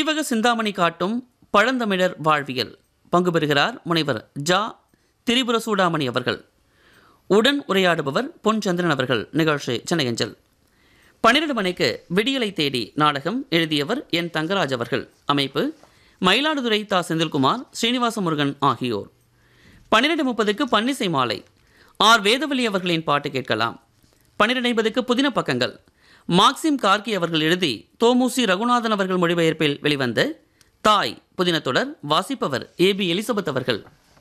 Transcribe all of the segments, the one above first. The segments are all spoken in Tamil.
சீவக சிந்தாமணி காட்டும் பழந்தமிழர் வாழ்வியல் பங்கு பெறுகிறார் முனைவர் ஜா திரிபுர சூடாமணி அவர்கள் உடன் உரையாடுபவர் பொன் சந்திரன் அவர்கள் நிகழ்ச்சி சென்னையஞ்சல் பன்னிரண்டு மணிக்கு விடியலை தேடி நாடகம் எழுதியவர் என் தங்கராஜ் அவர்கள் அமைப்பு மயிலாடுதுறை தா செந்தில்குமார் ஸ்ரீனிவாச முருகன் ஆகியோர் பன்னிரண்டு முப்பதுக்கு பன்னிசை மாலை ஆர் வேதவல்லி அவர்களின் பாட்டு கேட்கலாம் பன்னிரண்டு ஐம்பதுக்கு புதின பக்கங்கள் மார்க்சிம் கார்கி அவர்கள் எழுதி தோமுசி ரகுநாதன் அவர்கள் மொழிபெயர்ப்பில் வெளிவந்த தாய் புதின தொடர் வாசிப்பவர் ஏபி எலிசபெத் அவர்கள்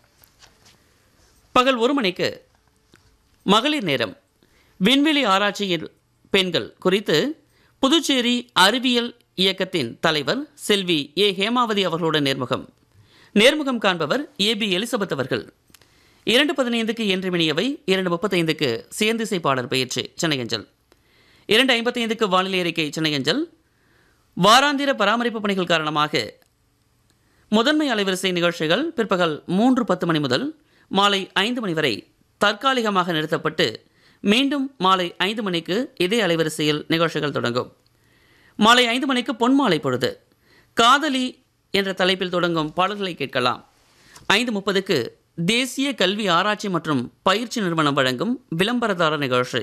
பகல் ஒரு மணிக்கு மகளிர் நேரம் விண்வெளி ஆராய்ச்சியில் பெண்கள் குறித்து புதுச்சேரி அறிவியல் இயக்கத்தின் தலைவர் செல்வி ஏ ஹேமாவதி அவர்களுடன் நேர்முகம் நேர்முகம் காண்பவர் ஏபி எலிசபெத் அவர்கள் இரண்டு பதினைந்துக்கு என்று மினியவை இரண்டு முப்பத்தைந்துக்கு சேர்ந்திசை பாடல் பயிற்சி சென்னையஞ்சல் இரண்டு ஐம்பத்தைந்துக்கு வானிலை அறிக்கை சென்னையஞ்சல் வாராந்திர பராமரிப்பு பணிகள் காரணமாக முதன்மை அலைவரிசை நிகழ்ச்சிகள் பிற்பகல் மூன்று பத்து மணி முதல் மாலை ஐந்து மணி வரை தற்காலிகமாக நிறுத்தப்பட்டு மீண்டும் மாலை ஐந்து மணிக்கு இதே அலைவரிசையில் நிகழ்ச்சிகள் தொடங்கும் மாலை ஐந்து மணிக்கு பொன்மாலை பொழுது காதலி என்ற தலைப்பில் தொடங்கும் பாடல்களை கேட்கலாம் ஐந்து முப்பதுக்கு தேசிய கல்வி ஆராய்ச்சி மற்றும் பயிற்சி நிறுவனம் வழங்கும் விளம்பரதாரர் நிகழ்ச்சி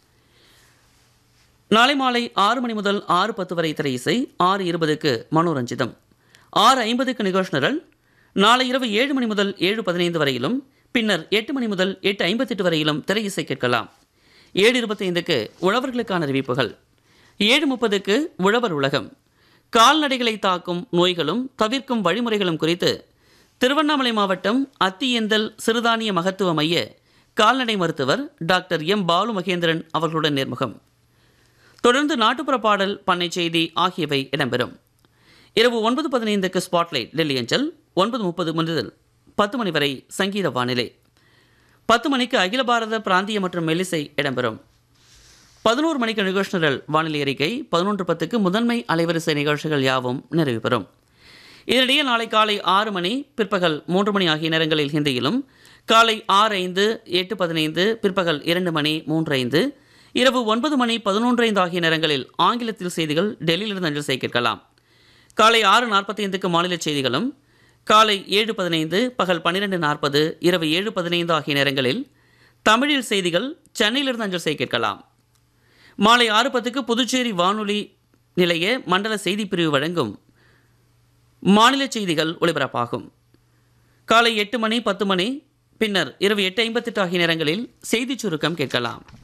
நாளை மாலை ஆறு மணி முதல் ஆறு பத்து வரை திரை இசை ஆறு இருபதுக்கு மனோரஞ்சிதம் ஆறு ஐம்பதுக்கு நிகழ்ச்சி நிரல் நாளை இரவு ஏழு மணி முதல் ஏழு பதினைந்து வரையிலும் பின்னர் எட்டு மணி முதல் எட்டு ஐம்பத்தெட்டு வரையிலும் திரை இசை கேட்கலாம் ஏழு இருபத்தைந்துக்கு உழவர்களுக்கான அறிவிப்புகள் ஏழு முப்பதுக்கு உழவர் உலகம் கால்நடைகளை தாக்கும் நோய்களும் தவிர்க்கும் வழிமுறைகளும் குறித்து திருவண்ணாமலை மாவட்டம் அத்தியந்தல் சிறுதானிய மகத்துவ மைய கால்நடை மருத்துவர் டாக்டர் எம் பாலு மகேந்திரன் அவர்களுடன் நேர்முகம் தொடர்ந்து நாட்டுப்புற பாடல் பண்ணை செய்தி ஆகியவை இடம்பெறும் இரவு ஒன்பது பதினைந்துக்கு ஸ்பாட்லைட் டெல்லி அஞ்சல் ஒன்பது முப்பது முதல் பத்து மணி வரை சங்கீத வானிலை பத்து மணிக்கு அகில பாரத பிராந்திய மற்றும் மெல்லிசை இடம்பெறும் பதினோரு மணிக்கு நிகழ்ச்சி நிரல் வானிலை அறிக்கை பதினொன்று பத்துக்கு முதன்மை அலைவரிசை நிகழ்ச்சிகள் யாவும் நிறைவு பெறும் இதனிடையே நாளை காலை ஆறு மணி பிற்பகல் மூன்று மணி ஆகிய நேரங்களில் ஹிந்தியிலும் காலை ஆறு ஐந்து எட்டு பதினைந்து பிற்பகல் இரண்டு மணி மூன்று ஐந்து இரவு ஒன்பது மணி பதினொன்று ஐந்து ஆகிய நேரங்களில் ஆங்கிலத்தில் செய்திகள் டெல்லியிலிருந்து அஞ்சல் செய்ய கேட்கலாம் காலை ஆறு நாற்பத்தைந்துக்கு மாநில செய்திகளும் காலை ஏழு பதினைந்து பகல் பன்னிரெண்டு நாற்பது இரவு ஏழு பதினைந்து ஆகிய நேரங்களில் தமிழில் செய்திகள் சென்னையிலிருந்து அஞ்சல் செய்ய கேட்கலாம் மாலை ஆறு பத்துக்கு புதுச்சேரி வானொலி நிலைய மண்டல செய்திப் பிரிவு வழங்கும் மாநில செய்திகள் ஒளிபரப்பாகும் காலை எட்டு மணி பத்து மணி பின்னர் இரவு எட்டு ஐம்பத்தெட்டு ஆகிய நேரங்களில் செய்திச் சுருக்கம் கேட்கலாம்